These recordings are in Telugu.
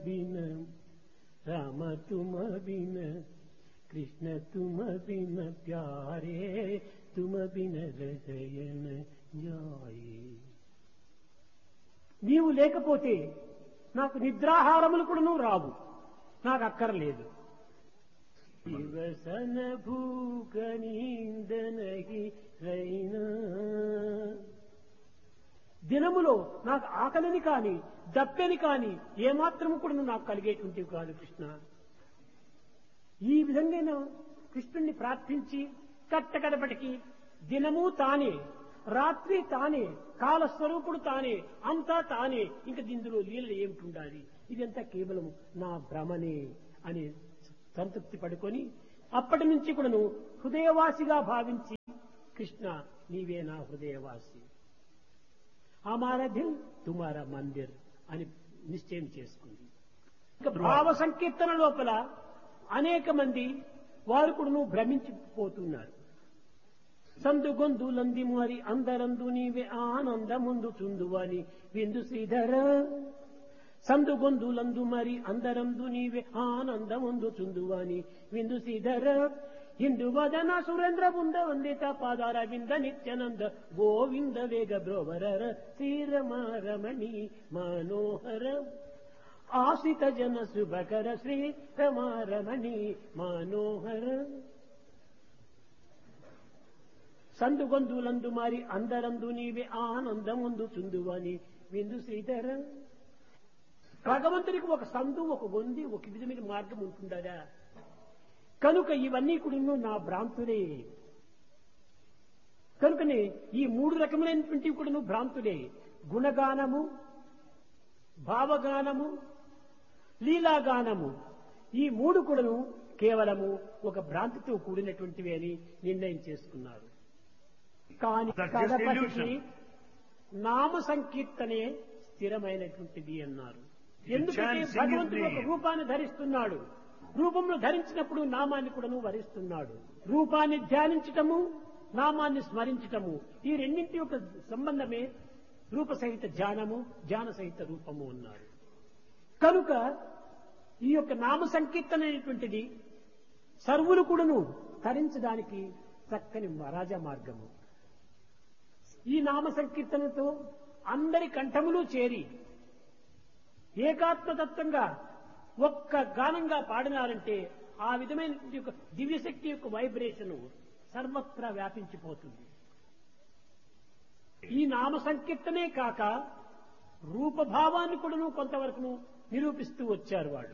बिन राम तुम बिन कृष्ण तुम बिन प्यारे तुम बिन रसयन जाए నీవు లేకపోతే నాకు నిద్రాహారములు కూడాను రావు నాకు అక్కర్లేదు దివసన భూక నీందనగి రైనా దినములో నాకు ఆకలిని కాని దప్పెని కాని ఏమాత్రము కూడా నాకు కలిగేటువంటివి కాదు కృష్ణ ఈ విధంగా నేను కృష్ణుణ్ణి ప్రార్థించి కట్టకడపటికి దినము తానే రాత్రి తానే కాలస్వరూపుడు తానే అంతా తానే ఇంక ఇందులో లీలలు ఏమిటి ఉండాలి ఇదంతా కేవలం నా భ్రమనే అని సంతృప్తి పడుకొని అప్పటి నుంచి కూడాను హృదయవాసిగా భావించి కృష్ణ నీవే నా హృదయవాసి హమారా దిల్ తుమారా మందిర్ అని నిశ్చయం చేసుకుంది ఇక భావ సంకీర్తన లోపల అనేక మంది వారు కూడా భ్రమించిపోతున్నారు సందు గొందులంది మరి అందరందు నీవే ఆనందముందు చుందువని విందు శ్రీధర సందు గొందులందు మరి అందరందు నీవే ఆనందముందు చుందువని విందు శ్రీధర ఇందు వదన సురేంద్ర బృంద వందిత పాదార వింద నిత్యనంద గోవింద వేగ బ్రోవరర శ్రీరమారమణి మనోహర ఆశ్రిత జన శుభకర శ్రీ రమారమణి మనోహర సందుగొందులందు మారి అందరందు నీవే ఆనందముందు చుందువని విందు శ్రీధర భగవంతునికి ఒక సందు ఒక గొంది ఒక విధమైన మార్గం ఉంటుండదా కనుక ఇవన్నీ కూడా నా భ్రాంతులే కనుకనే ఈ మూడు రకములైనటువంటివి కూడా భ్రాంతులే గుణగానము భావగానము లీలాగానము ఈ మూడు కూడాను కేవలము ఒక భ్రాంతితో కూడినటువంటివి అని నిర్ణయం చేసుకున్నారు కానీ That's just కడపటికి illusion. నామ సంకీర్తనే స్థిరమైనటువంటిది అన్నారు You ఎందుకంటే chant, sing his భగవంతుడు ఒక name. రూపాన్ని ధరిస్తున్నాడు రూపంలో ధరించినప్పుడు నామాన్ని కూడాను వరిస్తున్నాడు రూపాన్ని ధ్యానించటము నామాన్ని స్మరించటము ఈ రెండింటి యొక్క సంబంధమే రూప సహిత ధ్యానము ధ్యాన సహిత రూపము అన్నారు కనుక ఈ యొక్క నామ సంకీర్తన అనేటువంటిది సర్వులు కూడాను తరించడానికి చక్కని రాజా మార్గము ఈ నామ సంకీర్తనతో అందరి కంఠములు చేరి ఏకాత్మతత్వంగా ఒక్క గానంగా పాడినారంటే ఆ విధమైన యొక్క దివ్యశక్తి యొక్క వైబ్రేషన్ సర్వత్రా వ్యాపించిపోతుంది ఈ నామ సంకీర్తనే కాక రూపభావాన్ని కూడాను కొంతవరకు నిరూపిస్తూ వచ్చారు వాళ్ళు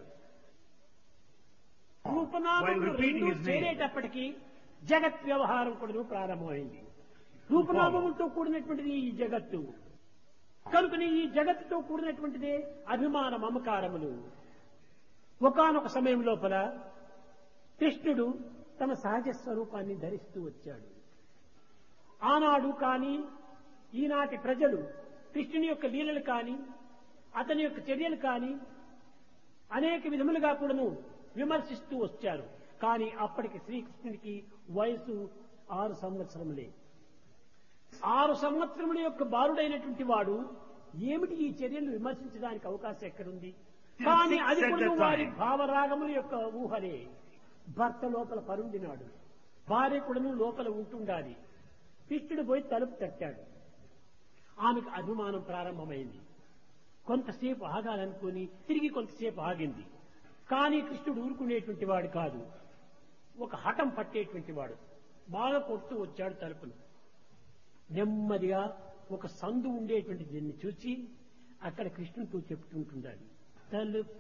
While రూపనామములు repeating రెండు his name. చేరేటప్పటికీ జగత్ వ్యవహారం కూడాను ప్రారంభమైంది రూపనామములతో కూడినటువంటిది ఈ జగత్తు కనుకని ఈ జగత్తుతో కూడినటువంటిదే అభిమాన మమకారములు ఒకానొక సమయం లోపల కృష్ణుడు తన సహజ స్వరూపాన్ని ధరిస్తూ వచ్చాడు ఆనాడు కాని ఈనాటి ప్రజలు కృష్ణుని యొక్క లీలలు కాని అతని యొక్క చర్యలు కాని అనేక విధములుగా కూడాను విమర్శిస్తూ వచ్చారు కానీ అప్పటికి శ్రీకృష్ణునికి వయసు ఆరు సంవత్సరములే ఆరు సంవత్సరముల యొక్క బాలుడైనటువంటి వాడు ఏమిటి ఈ చర్యలు విమర్శించడానికి అవకాశం ఎక్కడుంది కానీ అది At కూడా that వారి time. భావరాగముల యొక్క ఊహలే భర్త లోపల పరుండినాడు భార్య కూడాను లోపల ఉంటుండాలి కృష్ణుడు పోయి తలుపు తట్టాడు ఆమెకు అభిమానం ప్రారంభమైంది కొంతసేపు ఆగాలనుకుని తిరిగి కొంతసేపు ఆగింది కానీ కృష్ణుడు ఊరుకునేటువంటి వాడు కాదు ఒక హఠం పట్టేటువంటి వాడు బాగా కొడుతూ వచ్చాడు తలుపును నెమ్మదిగా ఒక సందు ఉండేటువంటి దీన్ని చూసి అక్కడ కృష్ణుడితో చెప్తుంటుండాలి తలుపు